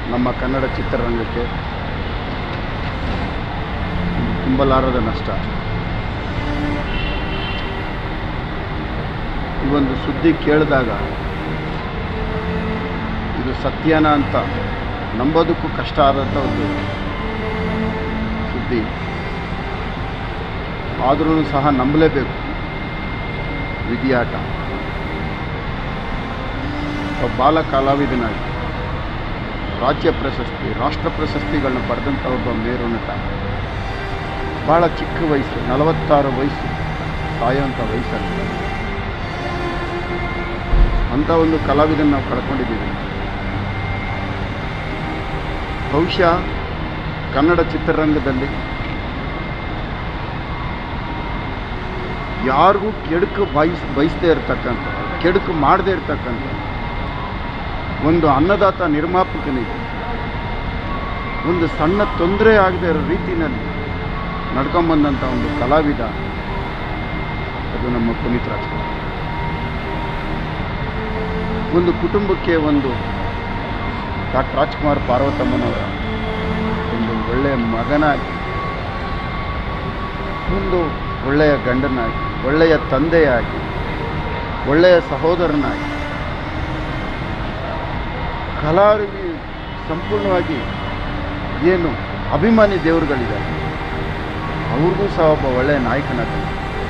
ನಮ್ಮ ಕನ್ನಡ ಚಿತ್ರರಂಗಕ್ಕೆ ತುಂಬಲಾರದ ನಷ್ಟ ಈ ಒಂದು ಸುದ್ದಿ ಕೇಳಿದಾಗ ಇದು ಸತ್ಯನ ಅಂತ ನಂಬೋದಕ್ಕೂ ಕಷ್ಟ ಆದಂಥ ಒಂದು ಸುದ್ದಿ ಆದ್ರೂ ಸಹ ನಂಬಲೇಬೇಕು ವಿಧಿಯಾಟ ಒಬ್ಬ ಬಾಲ ಕಲಾವಿದನಾಗಿ ರಾಜ್ಯ ಪ್ರಶಸ್ತಿ ರಾಷ್ಟ್ರ ಪ್ರಶಸ್ತಿಗಳನ್ನ ಪಡೆದಂಥ ಒಬ್ಬ ಮೇರು ನಟ ಭಾಳ ಚಿಕ್ಕ ವಯಸ್ಸು ನಲವತ್ತಾರು ವಯಸ್ಸು ಸಾಯುವಂಥ ವಯಸ್ಸಲ್ಲಿ ಅಂಥ ಒಂದು ಕಲಾವಿದನ ನಾವು ಕಳ್ಕೊಂಡಿದ್ದೀವಿ ಬಹುಶಃ ಕನ್ನಡ ಚಿತ್ರರಂಗದಲ್ಲಿ ಯಾರಿಗೂ ಕೆಡುಕು ಬಯಸ್ ಬಯಸದೇ ಇರತಕ್ಕಂಥ ಕೆಡುಕು ಮಾಡದೇ ಇರತಕ್ಕಂಥ ಒಂದು ಅನ್ನದಾತ ನಿರ್ಮಾಪಕನಿಗೆ ಒಂದು ಸಣ್ಣ ತೊಂದರೆ ಆಗದೆ ಇರೋ ರೀತಿಯಲ್ಲಿ ನಡ್ಕೊಂಬಂದಂಥ ಒಂದು ಕಲಾವಿದ ಅದು ನಮ್ಮ ಪುನೀತ್ ರಾಜ್ಕುಮಾರ್ ಒಂದು ಕುಟುಂಬಕ್ಕೆ ಒಂದು ಡಾಕ್ಟರ್ ರಾಜ್ಕುಮಾರ್ ಪಾರ್ವತಮ್ಮನವರ ಒಂದು ಒಳ್ಳೆಯ ಮಗನಾಗಿ ಒಂದು ಒಳ್ಳೆಯ ಗಂಡನಾಗಿ ಒಳ್ಳೆಯ ತಂದೆಯಾಗಿ ಒಳ್ಳೆಯ ಸಹೋದರನಾಗಿ ಕಲಾವಿದ ಸಂಪೂರ್ಣವಾಗಿ ಏನು ಅಭಿಮಾನಿ ದೇವರುಗಳಿದ್ದಾರೆ ಅವ್ರಿಗೂ ಸಹ ಒಬ್ಬ ಒಳ್ಳೆಯ ನಾಯಕನಾಗಿ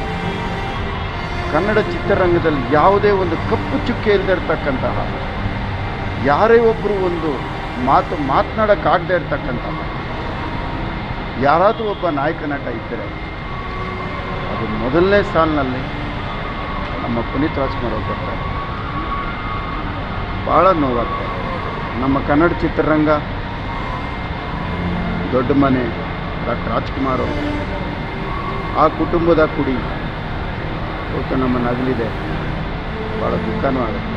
ಕನ್ನಡ ಚಿತ್ರರಂಗದಲ್ಲಿ ಯಾವುದೇ ಒಂದು ಕಪ್ಪು ಚುಕ್ಕೆ ಇಲ್ಲದೆ ಇರತಕ್ಕಂತಹ ಯಾರೇ ಒಬ್ಬರು ಒಂದು ಮಾತು ಮಾತನಾಡೋಕ್ಕಾಗದೇ ಇರತಕ್ಕಂತಹ ಯಾರಾದರೂ ಒಬ್ಬ ನಾಯಕ ನಟ ಇದ್ದರೆ ಅದು ಮೊದಲನೇ ಸಾಲಿನಲ್ಲಿ ನಮ್ಮ ಪುನೀತ್ ರಾಜ್ಕುಮಾರ್ ಅವ್ರು ಬರ್ತಾರೆ ಭಾಳ ನೋವಾಗ್ತದೆ ನಮ್ಮ ಕನ್ನಡ ಚಿತ್ರರಂಗ ದೊಡ್ಡ ಮನೆ ಡಾಕ್ಟರ್ ರಾಜ್ಕುಮಾರ್ ಅವರು ಆ ಕುಟುಂಬದ ಕುಡಿ ಇವತ್ತು ನಮ್ಮನ್ನು ಅಗಲಿದೆ ಭಾಳ ದುಃಖನೂ ಆಗುತ್ತೆ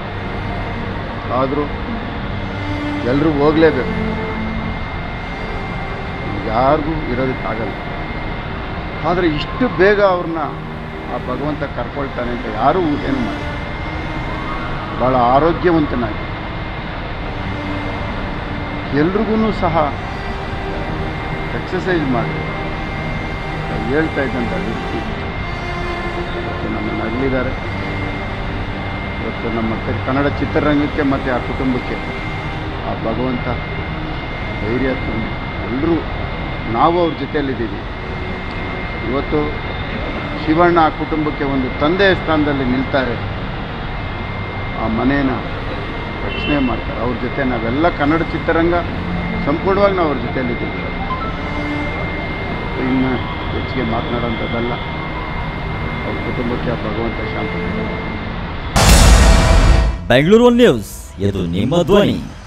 ಆದರೂ ಎಲ್ಲರೂ ಹೋಗಲೇಬೇಕು ಯಾರಿಗೂ ಇರೋದಕ್ಕಾಗಲ್ಲ ಆದರೆ ಇಷ್ಟು ಬೇಗ ಅವ್ರನ್ನ ಆ ಭಗವಂತ ಕರ್ಕೊಳ್ತಾನೆ ಅಂತ ಯಾರೂ ಏನು ಮಾಡಿ ಭಾಳ ಆರೋಗ್ಯವಂತನಾಗಿ ಎಲ್ರಿಗೂ ಸಹ ಎಕ್ಸಸೈಸ್ ಮಾಡಿ ಹೇಳ್ತಾ ಇದ್ದಂಥ ವ್ಯಕ್ತಿ ಇವತ್ತು ನಮ್ಮನ್ನು ಅಗಲಿದ್ದಾರೆ ಇವತ್ತು ನಮ್ಮ ಕ- ಕನ್ನಡ ಚಿತ್ರರಂಗಕ್ಕೆ ಮತ್ತು ಆ ಕುಟುಂಬಕ್ಕೆ ಆ ಭಗವಂತ ಧೈರ್ಯ ತುಂಬಿ ಎಲ್ಲರೂ ನಾವು ಅವ್ರ ಜೊತೆಯಲ್ಲಿದ್ದೀವಿ ಇವತ್ತು ಶಿವಣ್ಣ ಆ ಕುಟುಂಬಕ್ಕೆ ಒಂದು ತಂದೆಯ ಸ್ಥಾನದಲ್ಲಿ ನಿಲ್ತಾರೆ ಆ ಮನೇನ ರಕ್ಷಣೆ ಮಾಡ್ತಾರೆ ಅವ್ರ ಜೊತೆ ನಾವೆಲ್ಲ ಕನ್ನಡ ಚಿತ್ರರಂಗ ಸಂಪೂರ್ಣವಾಗಿ ನಾವು ಅವ್ರ ಜೊತೆಯಲ್ಲಿದ್ದೀವಿ ಇನ್ನು ಹೆಚ್ಚಿಗೆ ಮಾತನಾಡೋಂಥದ್ದಲ್ಲ ಅವ್ರ ಕುಟುಂಬಕ್ಕೆ ಆ ಭಗವಂತ ಶಾಂತಿ ಬೆಂಗಳೂರು ನ್ಯೂಸ್ ಇದು ನಿಮ್ಮ ಧ್ವನಿ